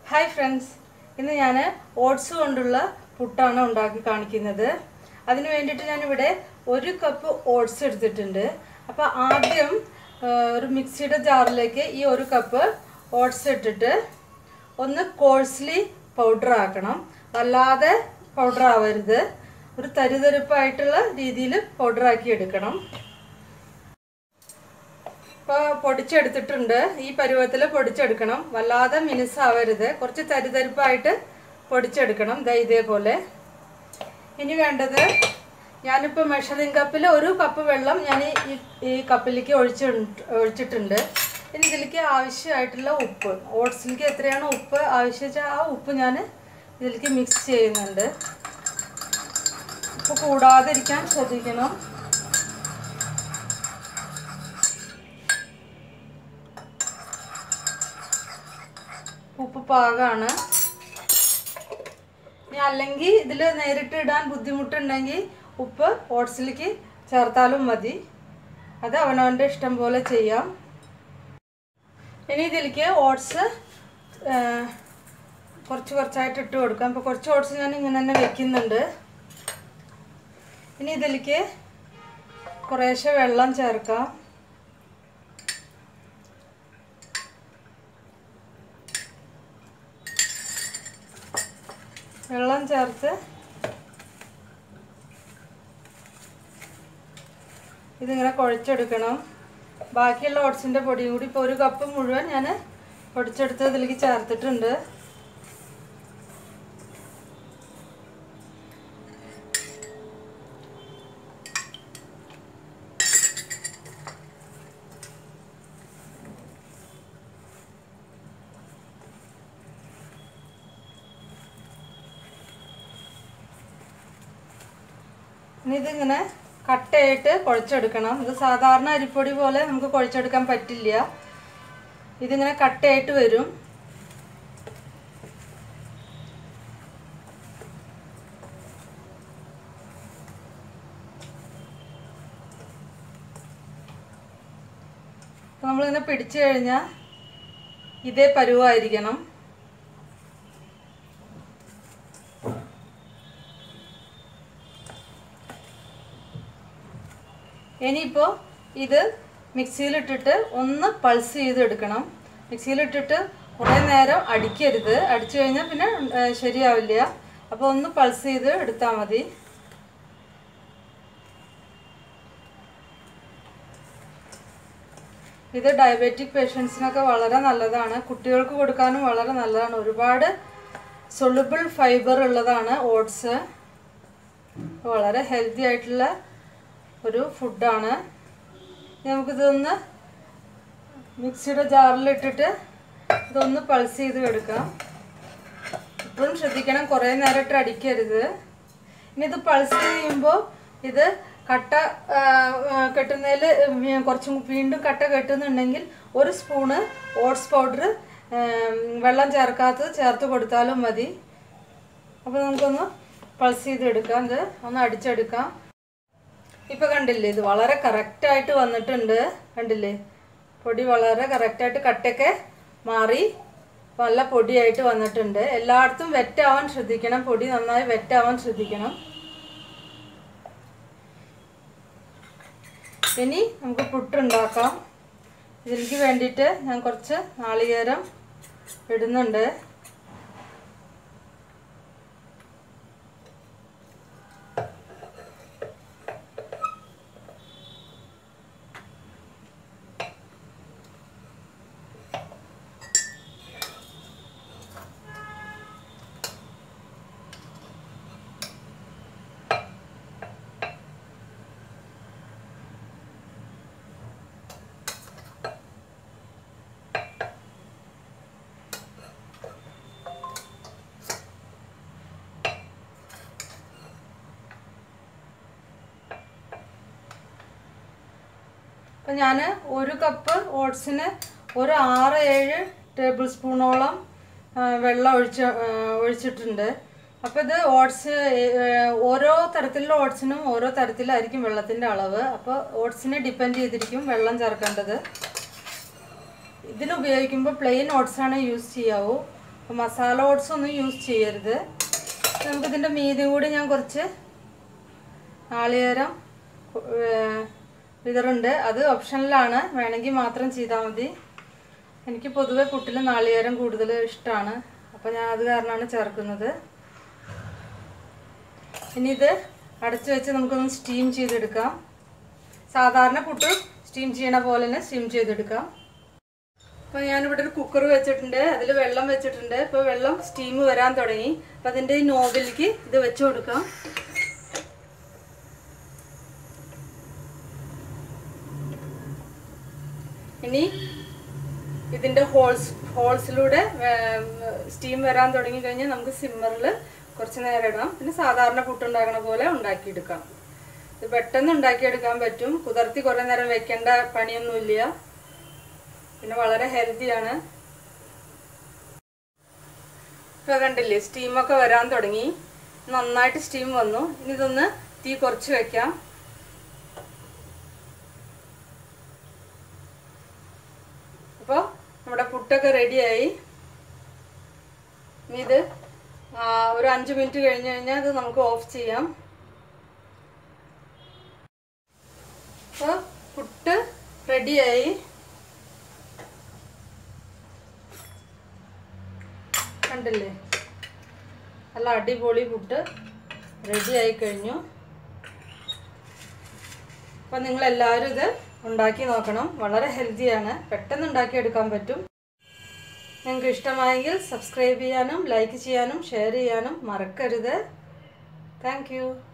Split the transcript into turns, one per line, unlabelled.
hi friends ഇന്ന് ഞാൻ oats കൊണ്ടുള്ള പുട്ടാണ് ഉണ്ടാക്കി കാണിക്കുന്നത് അതിന് വേണ്ടിയിട്ട് ഞാനിവിടെ ഒരു കപ്പ് ഓട്സ് എടുത്തിട്ടുണ്ട് അപ്പോൾ ആദ്യം ആ, ഒരു മിക്സിയുടെ ജാറിലേക്ക് ഈ ഒരു കപ്പ് ഓട്സ് ഇട്ടിട്ട് ഒന്ന് കോഴ്സ്ലി പൗഡർ ആക്കണം അല്ലാതെ പൗഡർ ആവരുത് ഒരു തരിതരിപ്പായിട്ടുള്ള രീതിയിൽ പൗഡർ ആക്കി എടുക്കണം ഇപ്പോൾ പൊടിച്ചെടുത്തിട്ടുണ്ട് ഈ പരുവത്തിൽ പൊടിച്ചെടുക്കണം വല്ലാതെ മിനുസാവരുത് കുറച്ച് തരിതരിപ്പായിട്ട് പൊടിച്ചെടുക്കണം ദാ ഇതേപോലെ ഇനി വേണ്ടത് ഞാനിപ്പോൾ മെഷറിംഗ് കപ്പിൽ ഒരു കപ്പ് വെള്ളം ഞാൻ ഈ ഈ കപ്പിലേക്ക് ഒഴിച്ച് ഒഴിച്ചിട്ടുണ്ട് ഇനി ഇതിലേക്ക് ആവശ്യമായിട്ടുള്ള ഉപ്പ് ഓട്സിലേക്ക് എത്രയാണോ ഉപ്പ് ആവശ്യം വെച്ചാൽ ആ ഉപ്പ് ഞാൻ ഇതിലേക്ക് മിക്സ് ചെയ്യുന്നുണ്ട് ഉപ്പ് കൂടാതിരിക്കാൻ ശ്രദ്ധിക്കണം ഉപ്പ് പാകമാണ് ഇനി അല്ലെങ്കിൽ ഇതിൽ നേരിട്ട് ഇടാൻ ബുദ്ധിമുട്ടുണ്ടെങ്കിൽ ഉപ്പ് ഓട്സിലേക്ക് ചേർത്താലും മതി അത് അവനവൻ്റെ ഇഷ്ടം പോലെ ചെയ്യാം ഇനി ഇതിലേക്ക് ഓട്സ് കുറച്ച് കുറച്ചായിട്ട് ഇട്ട് കൊടുക്കാം അപ്പോൾ കുറച്ച് ഓട്സ് ഞാൻ ഇങ്ങനെ തന്നെ വെക്കുന്നുണ്ട് ഇനി ഇതിലേക്ക് കുറേശ്ശെ വെള്ളം ചേർക്കാം വെള്ളം ചേർത്ത് ഇതിങ്ങനെ കുഴച്ചെടുക്കണം ബാക്കിയുള്ള ഓട്സിൻ്റെ പൊടിയും കൂടി ഇപ്പോൾ ഒരു കപ്പ് മുഴുവൻ ഞാൻ പൊടിച്ചെടുത്ത് ഇതിലേക്ക് ചേർത്തിട്ടുണ്ട് ഇനി ഇതിങ്ങനെ കട്ടയായിട്ട് കുഴച്ചെടുക്കണം ഇത് സാധാരണ അരിപ്പൊടി പോലെ നമുക്ക് കുഴച്ചെടുക്കാൻ പറ്റില്ല ഇതിങ്ങനെ കട്ടയായിട്ട് വരും അപ്പോൾ നമ്മളിങ്ങനെ പിടിച്ചു കഴിഞ്ഞാൽ ഇതേ പരുവായിരിക്കണം ഇനിയിപ്പോൾ ഇത് മിക്സിയിലിട്ടിട്ട് ഒന്ന് പൾസ് ചെയ്തെടുക്കണം മിക്സിയിലിട്ടിട്ട് കുറേ നേരം അടിക്കരുത് അടിച്ചു കഴിഞ്ഞാൽ പിന്നെ ഏ, ശരിയാവില്ല അപ്പോൾ ഒന്ന് പൾസ് ചെയ്ത് എടുത്താൽ മതി ഇത് ഡയബറ്റിക് പേഷ്യൻസിനൊക്കെ വളരെ നല്ലതാണ് കുട്ടികൾക്ക് കൊടുക്കാനും വളരെ നല്ലതാണ് ഒരുപാട് സൊളുബിൾ ഫൈബർ ഉള്ളതാണ് ഓട്സ് വളരെ ഹെൽത്തി ആയിട്ടുള്ള ഒരു ഫുഡാണ് നമുക്കിതൊന്ന് മിക്സിയുടെ ജാറിലിട്ടിട്ട് ഇതൊന്ന് പൾസ് ചെയ്ത് എടുക്കാം ഇപ്പോഴും ശ്രദ്ധിക്കണം കുറേ നേരിട്ട് അടിക്കരുത് ഇനി ഇത് പൾസ് ചെയ്യുമ്പോൾ ഇത് കട്ട കെട്ടുന്നതിൽ കുറച്ചും വീണ്ടും കട്ട കെട്ടുന്നുണ്ടെങ്കിൽ ഒരു സ്പൂണ് ഓട്സ് പൗഡർ വെള്ളം ചേർക്കാത്തത് ചേർത്ത് കൊടുത്താലും മതി അപ്പോൾ നമുക്കൊന്ന് പൾസ് ചെയ്ത് എടുക്കാം ഇത് ഒന്ന് അടിച്ചെടുക്കാം ഇപ്പൊ കണ്ടില്ലേ ഇത് വളരെ കറക്റ്റ് ആയിട്ട് വന്നിട്ടുണ്ട് കണ്ടില്ലേ പൊടി വളരെ കറക്റ്റ് ആയിട്ട് കട്ടയൊക്കെ മാറി നല്ല പൊടിയായിട്ട് വന്നിട്ടുണ്ട് എല്ലായിടത്തും വെറ്റാവാൻ ശ്രദ്ധിക്കണം പൊടി നന്നായി വെറ്റാവാൻ ശ്രദ്ധിക്കണം ഇനി നമുക്ക് പുട്ടുണ്ടാക്കാം ഇതിലേക്ക് വേണ്ടിയിട്ട് ഞാൻ കുറച്ച് നാളികേരം ഇടുന്നുണ്ട് അപ്പം ഞാൻ ഒരു കപ്പ് ഓട്സിന് ഒരു ആറ് ഏഴ് ടേബിൾ സ്പൂണോളം ആ, വെള്ളം ഒഴിച്ച് ആ, ഒഴിച്ചിട്ടുണ്ട് അപ്പോൾ ഇത് ഓട്സ് ഓരോ തരത്തിലുള്ള ഓട്സിനും ഓരോ തരത്തിലായിരിക്കും വെള്ളത്തിൻ്റെ അളവ് അപ്പോൾ ഓട്സിനെ ഡിപ്പെൻഡ് ചെയ്തിരിക്കും വെള്ളം ചേർക്കേണ്ടത് ഇതിന് ഉപയോഗിക്കുമ്പോൾ പ്ലെയിൻ ഓട്സാണ് യൂസ് ചെയ്യാവൂ അപ്പോൾ മസാല ഓട്സ് ഒന്നും യൂസ് ചെയ്യരുത് നമുക്കിതിൻ്റെ മീതി കൂടി ഞാൻ കുറച്ച് നാളികേരം ഏഹ്, വിതറുണ്ട് അത് ഓപ്ഷനിലാണ് വേണമെങ്കിൽ മാത്രം ചെയ്താൽ മതി എനിക്ക് പൊതുവെ പുട്ടിൽ നാളികേരം കൂടുതൽ ഇഷ്ടമാണ് അപ്പോൾ ഞാൻ അത് കാരണമാണ് ചേർക്കുന്നത് ഇനി ഇത് അടച്ചു വെച്ച് നമുക്കൊന്ന് സ്റ്റീം ചെയ്തെടുക്കാം സാധാരണ പുട്ട് സ്റ്റീം ചെയ്യണ പോലെ തന്നെ സ്റ്റീം ചെയ്തെടുക്കാം അപ്പോൾ ഞാനിവിടെ ഒരു കുക്കർ വെച്ചിട്ടുണ്ട് അതിൽ വെള്ളം വെച്ചിട്ടുണ്ട് ഇപ്പോൾ വെള്ളം സ്റ്റീം വരാൻ തുടങ്ങി അപ്പോൾ അതിൻ്റെ ഈ നോബിലേക്ക് ഇത് വെച്ച് കൊടുക്കാം ഇനി ഇതിൻ്റെ ഹോൾസ് ഹോൾസിലൂടെ സ്റ്റീം വരാൻ തുടങ്ങി കഴിഞ്ഞാൽ നമുക്ക് സിമ്മറിൽ കുറച്ച് നേരം ഇടാം പിന്നെ സാധാരണ പുട്ടുണ്ടാക്കണ പോലെ ഉണ്ടാക്കിയെടുക്കാം ഇത് പെട്ടെന്ന് ഉണ്ടാക്കിയെടുക്കാൻ പറ്റും കുതിർത്തി കുറേ നേരം വെക്കേണ്ട പണിയൊന്നുമില്ല പിന്നെ വളരെ ഹെൽത്തിയാണ് ഇപ്പോൾ കണ്ടില്ലേ സ്റ്റീമൊക്കെ വരാൻ തുടങ്ങി നന്നായിട്ട് സ്റ്റീം വന്നു ഇനി ഇതൊന്ന് തീ കുറച്ച് വെക്കാം അപ്പോൾ നമ്മുടെ പുട്ടൊക്കെ റെഡിയായി ഇനി ഇത് ആ, ഒരു അഞ്ച് മിനിറ്റ് കഴിഞ്ഞ് കഴിഞ്ഞാൽ ഇത് നമുക്ക് ഓഫ് ചെയ്യാം അപ്പോൾ പുട്ട് റെഡിയായി കണ്ടില്ലേ നല്ല അടിപൊളി പുട്ട് റെഡി ആയി കഴിഞ്ഞു അപ്പം നിങ്ങൾ എല്ലാവരും ഇത് ഉണ്ടാക്കി നോക്കണം വളരെ ഹെൽത്തിയാണ് പെട്ടെന്ന് ഉണ്ടാക്കിയെടുക്കാൻ പറ്റും നിങ്ങൾക്ക് ഇഷ്ടമായെങ്കിൽ സബ്സ്ക്രൈബ് ചെയ്യാനും ലൈക്ക് ചെയ്യാനും ഷെയർ ചെയ്യാനും മറക്കരുത് താങ്ക്